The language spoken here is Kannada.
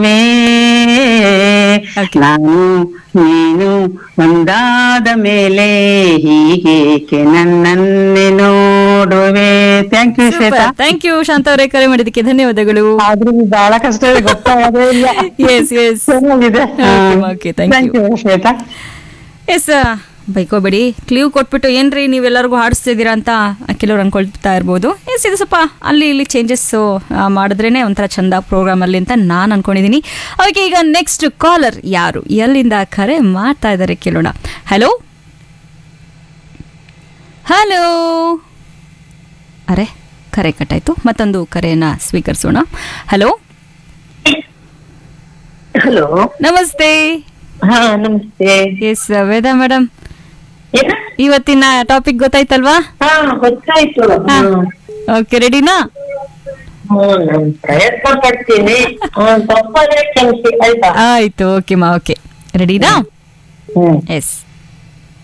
Okay. ನಾನು ನೀನು ಒಂದಾದ ಮೇಲೆ ಹೀಗೇಕೆ ನನ್ನನ್ನೇ ನೋಡುವೆ thank you Shwetha thank you Shantha ಅವರೇ ಕರೆ ಮಾಡಿದ್ದಕ್ಕೆ ಧನ್ಯವಾದಗಳು ಆದ್ರೂ ಇದು ಬಹಳ ಕಷ್ಟ ಇದೆ ಗೊತ್ತಾಗೋದೇ ಇಲ್ಲ ಎಸ್ ಎಸ್ ಚೆನ್ನಾಗಿದೆ Okay, thank thank you Shwetha yes ಬೈಕೋಬೇಡಿ ಕ್ಲೀವ್ ಕೊಟ್ಬಿಟ್ಟು ಏನ್ರಿ ನೀವೆಲ್ಲರಿಗೂ ಹಾಡಿಸ್ತಿದ್ದೀರಾ ಅಂತ ಕೆಲವ್ರು ಅನ್ಕೊಳ್ತಾ ಇರ್ಬೋದು ಎಸ್ ಇದು ಸ್ವಲ್ಪ ಅಲ್ಲಿ ಇಲ್ಲಿ ಚೇಂಜಸ್ ಮಾಡಿದ್ರೇನೆ ಒಂಥರ ಚಂದ ಪ್ರೋಗ್ರಾಮ್ ಅಲ್ಲಿ ಅಂತ ನಾನು ಅನ್ಕೊಂಡಿದ್ದೀನಿ ಓಕೆ ಈಗ ನೆಕ್ಸ್ಟ್ ಕಾಲರ್ ಯಾರು ಎಲ್ಲಿಂದ ಕರೆ ಮಾಡ್ತಾ ಇದ್ದಾರೆ ಕೇಳೋಣ ಹಲೋ ಹಲೋ ಅರೆ ಕರೆ ಕಟ್ಟಾಯ್ತು ಮತ್ತೊಂದು ಕರೆಯನ್ನ ಸ್ವೀಕರಿಸೋಣ ಹಲೋ ಹಲೋ ನಮಸ್ತೆ ಹಾ ನಮಸ್ತೆ ಎಸ್ ವೇದಾ ಮೇಡಮ್ ಏನ ಇವತ್ತಿನ ಟಾಪಿಕ್ ಗೊತ್ತಾಯ್ತಲ್ವಾ ಹಾ ಗೊತ್ತಾಯ್ತು ಹಾ. ಹ್ಮ್. ಓಕೆ ರೆಡಿನಾ ಹ್ಮ್, ನಾನ್ ಪ್ರಯತ್ನ ಪಡ್ತೀನಿ ಹ್ಮ್, ತಪ್ಪಾದ್ರೆ ಕ್ಷಮಿಸಿ ಆಯ್ತಾ ಆಯ್ತು ಓಕೆ ಮಾ ಓಕೆ ರೆಡಿನಾ ಹ್ಮ್ ಎಸ್